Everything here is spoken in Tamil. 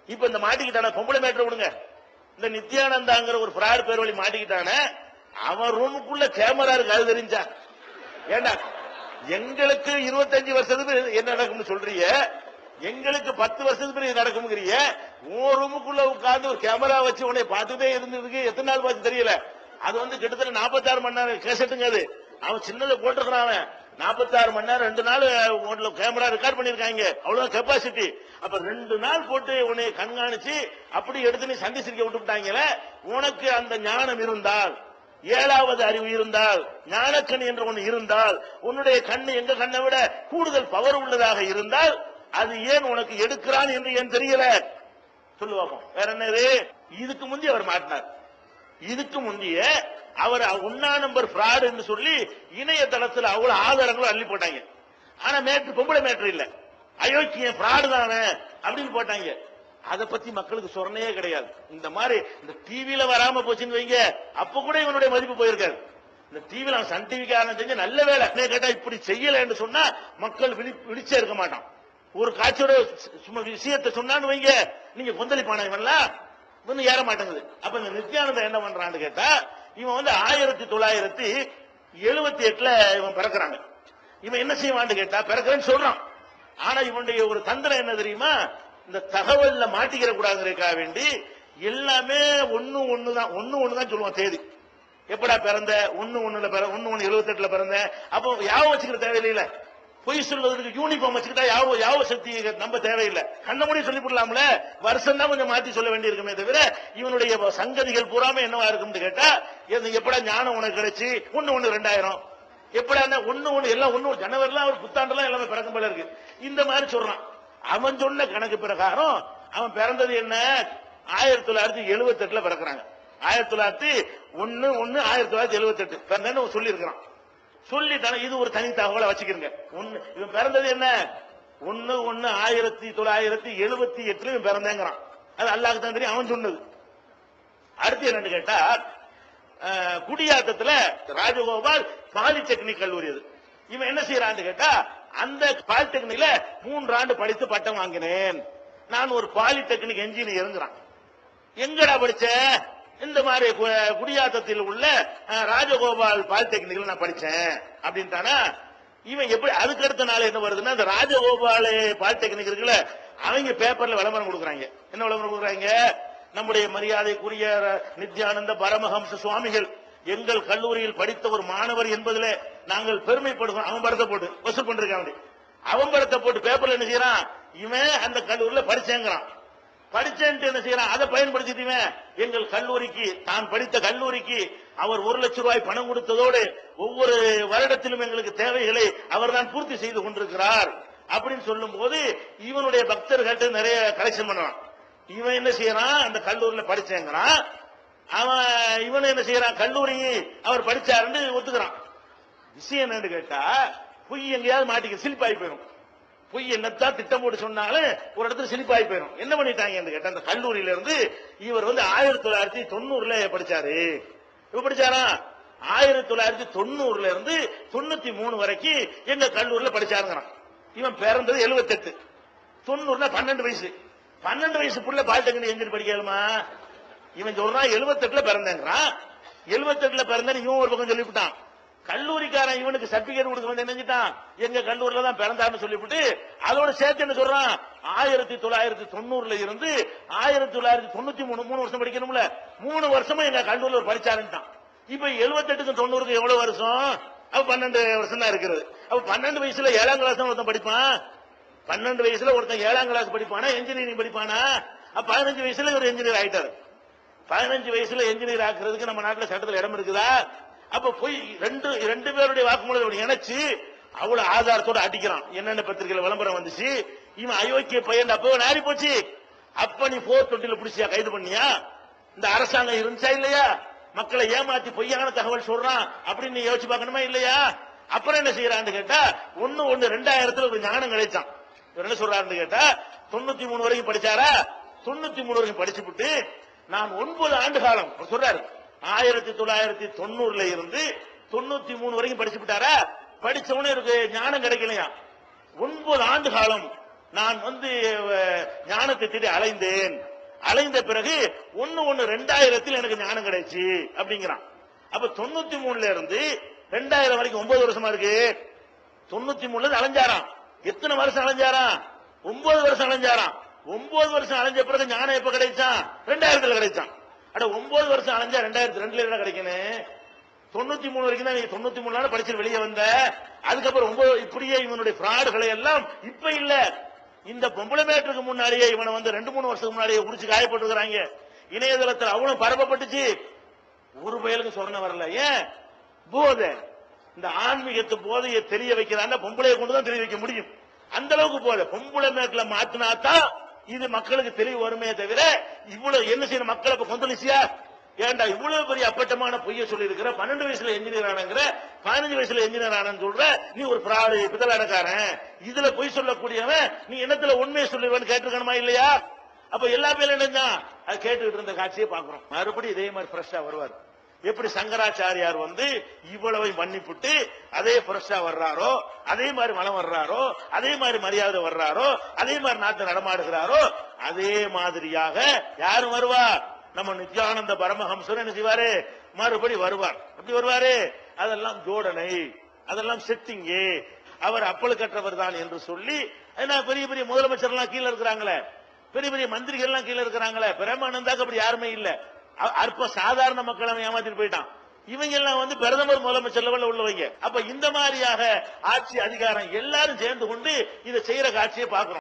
இப்ப இந்த மாட்டிக்கிட்டான பொம்பளை மேட்டர் விடுங்க இந்த நித்யானந்தாங்கிற ஒரு ஃப்ராட் பேர் வழி மாட்டிக்கிட்டானே அவன் ரூமுக்குள்ள கேமரா இருக்கு அது தெரிஞ்சா ஏண்டா எங்களுக்கு இருபத்தஞ்சு வருஷத்துக்கு என்ன நடக்கும்னு சொல்றீங்க எங்களுக்கு பத்து வருஷத்துக்கு பிறகு இது நடக்கும்ங்கிறீங்க உன் ரூமுக்குள்ள உட்கார்ந்து ஒரு கேமரா வச்சு உன்னை பார்த்துட்டே இருந்ததுக்கு எத்தனை நாள் பார்த்து தெரியல அது வந்து கிட்டத்தட்ட நாற்பத்தாறு மணி நேரம் கேசட்டுங்க அது அவன் சின்னதை போட்டிருக்கிறான் அவன் நாற்பத்தாறு மணி நேரம் ரெண்டு நாள் உன்ல கேமரா ரெக்கார்ட் பண்ணிருக்காங்க அவ்வளவுதான் கெப்பாசிட்டி அப்ப ரெண்டு நாள் போட்டு உன்னை கண்காணிச்சு அப்படி எடுத்து நீ சந்தி சிரிக்க விட்டுட்டாங்களே உனக்கு அந்த ஞானம் இருந்தால் ஏழாவது அறிவு இருந்தால் ஞானக்கண் என்று ஒன்று இருந்தால் உன்னுடைய கண்ணு எங்க கண்ணை விட கூடுதல் பவர் உள்ளதாக இருந்தால் அது ஏன் உனக்கு எடுக்கிறான் என்று ஏன் தெரியல சொல்லுவாங்க வேற என்னது இதுக்கு முந்தி அவர் மாட்டினார் இதுக்கு முந்தைய அவர் உண்ணா நம்பர் fraud என்று சொல்லி இணையதளத்தில் அவ்வளவு ஆதாரங்களும் அள்ளி போட்டாங்க ஆனா மேட்ரு பொம்பளை மேட்ரு இல்ல அயோக்கியன் fraud தானே அப்படின்னு போட்டாங்க அத பத்தி மக்களுக்கு சொரணையே கிடையாது இந்த மாதிரி இந்த டிவில வராம போச்சுன்னு வைங்க அப்ப கூட இவனுடைய மதிப்பு போயிருக்காரு இந்த டிவில அவன் சன் டிவிக்காரன் செஞ்ச நல்ல வேலை என்ன கேட்டா இப்படி செய்யலன்னு சொன்னா மக்கள் விழி விழிச்சே இருக்க மாட்டான் ஒரு காட்சியோட சும்மா விஷயத்தை சொன்னான்னு வைங்க நீங்க கொந்தளிப்பான இவன்லாம் இன்னும் ஏற மாட்டேங்குது அப்ப இந்த நித்யானந்தம் என்ன பண்றான்னு கேட்டா இவன் வந்து ஆயிரத்தி தொள்ளாயிரத்தி எழுபத்தி எட்டுல இவன் பிறக்கிறாங்க இவன் என்ன செய்வான்னு கேட்டா பிறக்கிறேன்னு சொல்றான் ஆனா இவனுடைய ஒரு தந்திரம் என்ன தெரியுமா இந்த தகவல்ல மாட்டிக்கிற கூடாதுக்காக வேண்டி எல்லாமே ஒண்ணு ஒண்ணுதான் ஒண்ணு ஒண்ணுதான் சொல்லுவான் தேதி எப்படா பிறந்த ஒண்ணு ஒண்ணுல பிற ஒண்ணு ஒண்ணு எழுபத்தி எட்டுல பிறந்த அப்போ யாவும் வச்சுக்கிற தேவையில்லை பொய் சொல்வதற்கு யூனிஃபார்ம் வச்சுக்கிட்டா யாவோ யாவ சக்தி நம்ப தேவையில்லை கண்ண மூடி சொல்லி போடலாம்ல வருஷம் தான் கொஞ்சம் மாத்தி சொல்ல வேண்டியிருக்குமே தவிர இவனுடைய சங்கதிகள் பூராம என்னவா இருக்கும்னு கேட்டா இது எப்படா ஞானம் உனக்கு கிடைச்சு ஒண்ணு ஒண்ணு ரெண்டாயிரம் எப்படா என்ன ஒண்ணு ஒண்ணு எல்லாம் ஒண்ணு ஜனவரிலாம் ஒரு புத்தாண்டுலாம் எல்லாமே பிறக்கும் போல இருக்கு இந்த மாதிரி சொல்றான் அவன் சொன்ன கணக்கு பிரகாரம் அவன் பிறந்தது என்ன ஆயிரத்தி தொள்ளாயிரத்தி எழுபத்தி எட்டுல பிறக்கிறாங்க ஆயிரத்தி தொள்ளாயிரத்தி ஒன்னு ஒன்னு ஆயிரத்தி தொள்ளாயிரத்தி எழுபத்தி எட்டு பிறந்தேன்னு சொல்லி இருக்கிறான் சொல்லிட்டான இது ஒரு தனி தகவலை வச்சுக்கிறங்க ஒண்ணு இவன் பிறந்தது என்ன ஒண்ணு ஒண்ணு ஆயிரத்தி தொள்ளாயிரத்தி எழுபத்தி எட்டுல இவன் பிறந்தேங்கிறான் அது அல்லாஹ்க்கு தான் தெரியும் அவன் சொன்னது அடுத்து என்னன்னு கேட்டா அஹ், குடியாத்தத்துல ராஜகோபால் பாலிடெக்னிக் கல்லூரி அது இவன் என்ன செய்யறான்னு கேட்டா அந்த பாலிடெக்னிக்ல மூன்று ஆண்டு படித்து பட்டம் வாங்கினேன் நான் ஒரு பாலிடெக்னிக் என்ஜினியருங்கிறான் எங்கடா படிச்ச இந்த மாதிரி கு- குடியாத்தத்தில் உள்ள அஹ், ராஜகோபால் பாலிடெக்னிக்ல நான் படிச்சேன் அப்படின்ட்டானா இவன் எப்படி அதுக்கு அடுத்த நாள் என்ன வருதுன்னா இந்த ராஜகோபால் பாலிடெக்னிக் இருக்குல்ல அவங்க பேப்பர்ல விளம்பரம் கொடுக்குறாங்க என்ன விளம்பரம் கொடுக்குறாங்க நம்முடைய மரியாதைக்குரிய ர- நித்யானந்த பரமஹம்ச சுவாமிகள் எங்கள் கல்லூரியில் படித்த ஒரு மாணவர் என்பதிலே நாங்கள் பெருமைப்படுகிறோம் அவன் படத்தை போட்டு வசூல் பண்றான் அவன் அவன் படத்தை போட்டு பேப்பர்ல என்ன செய்யறான் இவன் அந்த கல்லூரியில படிச்சேங்கிறான் படிச்சேன்ட்டு என்ன செய்யறான் அதை பயன்படுத்திட்டு இவன் எங்கள் கல்லூரிக்கு தான் படித்த கல்லூரிக்கு அவர் ஒரு லட்சம் ரூபாய் பணம் கொடுத்ததோடு ஒவ்வொரு வருடத்திலும் எங்களுக்கு தேவைகளை அவர்தான் பூர்த்தி செய்து கொண்டிருக்கிறார் அப்படின்னு சொல்லும் போது இவனுடைய பக்தர்கள்ட்ட நிறைய கலெக்ஷன் பண்ணுவான் இவன் என்ன செய்யறான் அந்த கல்லூரியில படிச்சேங்கிறான் அவன் இவன் என்ன செய்யறான் கல்லூரி அவர் படிச்சாருன்னு ஒத்துக்கிறான் விஷயம் என்னன்னு கேட்டா பொய் எங்கேயாவது மாட்டிக்க சிலிப்பாகி போயிடும் பொய் என்னத்தான் திட்டம் போட்டு சொன்னாலும் ஒரு இடத்துல சிலிப்பாகி போயிடும் என்ன பண்ணிட்டாங்கன்னு கேட்டா அந்த கல்லூரியில இருந்து இவர் வந்து ஆயிரத்தி தொள்ளாயிரத்தி தொண்ணூறுல படிச்சாரு இப்ப படிச்சாரா ஆயிரத்தி தொள்ளாயிரத்தி தொண்ணூறுல இருந்து தொண்ணூத்தி மூணு வரைக்கும் எங்க கல்லூரியில படிச்சாருங்கிறான் இவன் பிறந்தது எழுபத்தெட்டு தொண்ணூறுல பன்னெண்டு வயசு பன்னெண்டு வயசு புள்ள பாலிடெக்னிக் எங்க படிக்கலுமா இவன் சொல்றான் எழுபத்தெட்டுல பிறந்தேங்கிறான் எழுபத்தெட்டுல பிறந்தேன்னு இவன் ஒரு பக்கம் சொல்லிவிட்டான் கல்லூரிக்காரன் இவனுக்கு சர்டிபிகேட் கொடுக்க வந்து நினைச்சிட்டான் எங்க கல்லூரில தான் பிறந்தான்னு சொல்லிவிட்டு அதோட சேர்த்து என்ன சொல்றான் ஆயிரத்தி தொள்ளாயிரத்தி தொண்ணூறுல இருந்து ஆயிரத்தி தொள்ளாயிரத்தி தொண்ணூத்தி மூணு மூணு வருஷம் படிக்கணும்ல மூணு வருஷமா எங்க கல்லூரில ஒரு படிச்சாருன்ட்டான் இப்ப எழுபத்தெட்டுக்கு தொண்ணூறுக்கு எவ்வளவு வருஷம் அப்ப பன்னெண்டு வருஷம் தான் இருக்கிறது அப்ப பன்னெண்டு வயசுல ஏழாம் கிளாஸ் தான் ஒருத்தன் படிப்பான் பன்னெண்டு வயசுல ஒருத்தன் ஏழாம் கிளாஸ் படிப்பானா இன்ஜினியரிங் படிப்பானா அப்ப பதினஞ்சு வயசுல ஒரு இன்ஜினியர் ஆயிட்டாரு பதினஞ்சு வயசுல என்ஜினியர் ஆக்குறதுக்கு நம்ம நாட்டுல சட்டத்துல இடம் இருக்குதா அப்ப போய் ரெண்டு ரெண்டு பேருடைய வாக்குமூலத்தை இணைச்சு அவ்வளவு ஆதாரத்தோட அடிக்கிறான் என்னென்ன பத்திரிகையில விளம்பரம் வந்துச்சு இவன் அயோக்கிய பையன் அப்போ நாரி போச்சு அப்ப நீ போர் தொட்டில பிடிச்சியா கைது பண்ணியா இந்த அரசாங்கம் இருந்துச்சா இல்லையா மக்களை ஏமாத்தி பொய்யான தகவல் சொல்றான் அப்படின்னு நீ யோசிச்சு பார்க்கணுமா இல்லையா அப்புறம் என்ன செய்யறான்னு கேட்டா ஒண்ணு ஒண்ணு ரெண்டாயிரத்துல ஒரு ஞானம் கிடைச்சான் இவர் என்ன சொல்றாருன்னு கேட்டா தொண்ணூத்தி மூணு வரைக்கும் படிச்சாரா தொண்ணூத்தி மூணு வரைக்கும் படிச்சுப்புட்டு நான் ஒன்பது ஆண்டு காலம் அவர் சொல்றாரு ஆயிரத்தி தொள்ளாயிரத்தி தொண்ணூறுல இருந்து தொண்ணூத்தி மூணு வரைக்கும் படிச்சு விட்டாரா படிச்ச உடனே இவருக்கு ஞானம் கிடைக்கலையா ஒன்பது ஆண்டு காலம் நான் வந்து அஹ், ஞானத்தை தேடி அலைந்தேன் அலைந்த பிறகு ஒன்னு ஒன்னு ரெண்டாயிரத்தில் எனக்கு ஞானம் கிடைச்சு அப்படிங்கிறான் அப்ப தொண்ணூத்தி மூணுல இருந்து ரெண்டாயிரம் வரைக்கும் ஒன்பது வருஷமா இருக்கு தொண்ணூத்தி மூணுல இருந்து அலைஞ்சாராம் எத்தனை வருஷம் அலைஞ்சாராம் ஒன்பது வருஷம் அலைஞ்சாராம் ஒன்பது வருஷம் அலைஞ்ச பிறகு ஞானம் எப்ப கிடைச்சான் ரெண்டாயிரத்துல கிடைச்சான் அட ஒன்பது வருஷம் அலைஞ்சா ரெண்டாயிரத்தி ரெண்டுல என்ன கிடைக்கணும் தொண்ணூத்தி மூணு வரைக்கும் தான் நீங்க தொண்ணூத்தி மூணு நாள் படிச்சு வெளியே வந்த அதுக்கப்புறம் ஒன்பது இப்படியே இவனுடைய ஃப்ராடுகளை எல்லாம் இப்ப இல்ல இந்த பொம்பளை மேட்டுக்கு முன்னாடியே இவனை வந்து ரெண்டு மூணு வருஷத்துக்கு முன்னாடியே உரிச்சு காயப்பட்டிருக்கிறாங்க இணையதளத்தில் அவ்வளவு பரப்பப்பட்டுச்சு ஒரு பயலுக்கு சொன்ன வரல ஏன் போதை இந்த ஆன்மீகத்து போதையை தெரிய வைக்கிறான் பொம்பளையை கொண்டு தான் தெரிய வைக்க முடியும் அந்த அளவுக்கு போதை பொம்பளை மேட்ல மாத்தினா தான் இது மக்களுக்கு தெளிவு வருமே தவிர இவ்வளவு என்ன செய்யணும் மக்களை இப்ப கொந்தளிச்சியா ஏன்டா இவ்வளவு பெரிய அப்பட்டமான பொய்ய சொல்லி இருக்கிற பன்னெண்டு வயசுல என்ஜினியர் ஆனங்கிற பதினஞ்சு வயசுல என்ஜினியர் ஆனன்னு சொல்ற நீ ஒரு பிராடு பிதலாடக்காரன் இதுல பொய் சொல்லக்கூடியவன் நீ என்னத்துல உண்மையை சொல்லுவேன்னு கேட்டிருக்கணுமா இல்லையா அப்ப எல்லா பேரும் என்ன அது கேட்டுக்கிட்டு இருந்த காட்சியை பாக்குறோம் மறுபடியும் இதே மாதிரி ஃப்ரெஷ்ஷா வருவார் எப்படி சங்கராச்சாரியார் வந்து இவ்வளவை மன்னிப்புட்டு அதே ஃப்ரெஷ்ஷா வர்றாரோ அதே மாதிரி மனம் வர்றாரோ அதே மாதிரி மரியாதை வர்றாரோ அதே மாதிரி நாட்டு நடமாடுகிறாரோ அதே மாதிரியாக யாரும் வருவா நம்ம நித்யானந்த பரமஹம்சர் என்ன செய்வாரு மறுபடி வருவார் எப்படி வருவாரு அதெல்லாம் ஜோடனை அதெல்லாம் செட்டிங்கு அவர் அப்பல் கற்றவர் தான் என்று சொல்லி ஏன்னா பெரிய பெரிய முதலமைச்சர் எல்லாம் கீழே இருக்கிறாங்களே பெரிய பெரிய மந்திரிகள் எல்லாம் கீழே இருக்கிறாங்களே பிரேமானந்தாக்கு அப்படி யாருமே இல்ல அ- அற்ப சாதாரண மக்களை அவன் ஏமாத்திட்டு போயிட்டான் இவங்க எல்லாம் வந்து பிரதமர் முதலமைச்சர் லெவல்ல உள்ளவங்க அப்ப இந்த மாதிரியாக ஆட்சி அதிகாரம் எல்லாரும் சேர்ந்து கொண்டு இதை செய்யற காட்சியை பார்க்கிறோம்